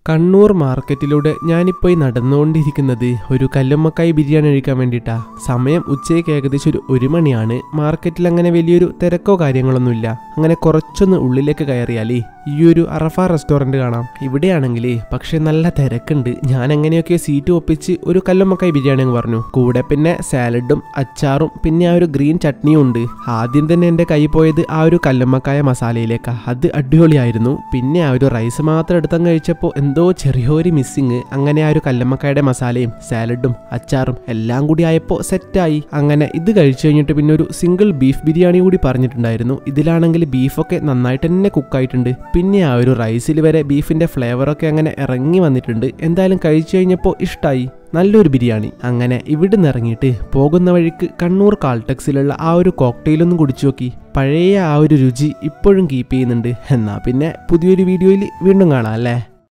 കണ്ണൂർ മാർക്കറ്റിലൂടെ ഞാനിപ്പോൾ ഈ നടന്നുകൊണ്ടിരിക്കുന്നത് ഒരു കല്ലുമ്മക്കായി ബിരിയാണി കഴിക്കാൻ വേണ്ടിയിട്ടാ സമയം ഉച്ചയ്ക്ക് ഏകദേശം ഒരു ഒരു മണിയാണ് മാർക്കറ്റിൽ അങ്ങനെ വലിയൊരു തിരക്കോ കാര്യങ്ങളൊന്നുമില്ല അങ്ങനെ കുറച്ചൊന്ന് ഉള്ളിലേക്ക് കയറിയാലേ ഈ ഒരു അറഫ റെസ്റ്റോറൻറ്റ് കാണാം ഇവിടെയാണെങ്കിൽ പക്ഷെ നല്ല തിരക്കുണ്ട് ഞാൻ എങ്ങനെയൊക്കെ സീറ്റ് ഒപ്പിച്ച് ഒരു കല്ലുമ്മക്കായി ബിരിയാണി അങ്ങ് പറഞ്ഞു കൂടെ പിന്നെ സാലഡും അച്ചാറും പിന്നെ ആ ഒരു ഗ്രീൻ ചട്നിയും ഉണ്ട് ആദ്യം തന്നെ എൻ്റെ കൈ പോയത് ആ ഒരു കല്ലുമ്മക്കായ മസാലയിലേക്കാ അത് അടിപൊളിയായിരുന്നു പിന്നെ ആ ഒരു റൈസ് മാത്രം എടുത്തങ്ങ് കഴിച്ചപ്പോൾ എന്തോ ചെറിയൊരു മിസ്സിങ് അങ്ങനെ ആ ഒരു കല്ലമ്മക്കായുടെ മസാലയും സാലഡും അച്ചാറും എല്ലാം കൂടി ആയപ്പോൾ സെറ്റായി അങ്ങനെ ഇത് കഴിച്ചു കഴിഞ്ഞിട്ട് പിന്നെ ഒരു സിംഗിൾ ബീഫ് ബിരിയാണി കൂടി പറഞ്ഞിട്ടുണ്ടായിരുന്നു ഇതിലാണെങ്കിൽ ബീഫൊക്കെ നന്നായിട്ട് തന്നെ കുക്കായിട്ടുണ്ട് പിന്നെ ആ ഒരു റൈസിൽ വരെ ബീഫിന്റെ ഫ്ലേവറൊക്കെ അങ്ങനെ ഇറങ്ങി വന്നിട്ടുണ്ട് എന്തായാലും കഴിച്ചു കഴിഞ്ഞപ്പോൾ ഇഷ്ടമായി നല്ലൊരു ബിരിയാണി അങ്ങനെ ഇവിടുന്ന് ഇറങ്ങിയിട്ട് പോകുന്ന വഴിക്ക് കണ്ണൂർ കാൾടെക്സിലുള്ള ആ ഒരു കോക്ടെയിലൊന്നും കുടിച്ചു നോക്കി പഴയ ആ ഒരു രുചി ഇപ്പോഴും കീപ്പ് ചെയ്യുന്നുണ്ട് എന്നാ പിന്നെ പുതിയൊരു വീഡിയോയിൽ വീണ്ടും കാണാം അല്ലേ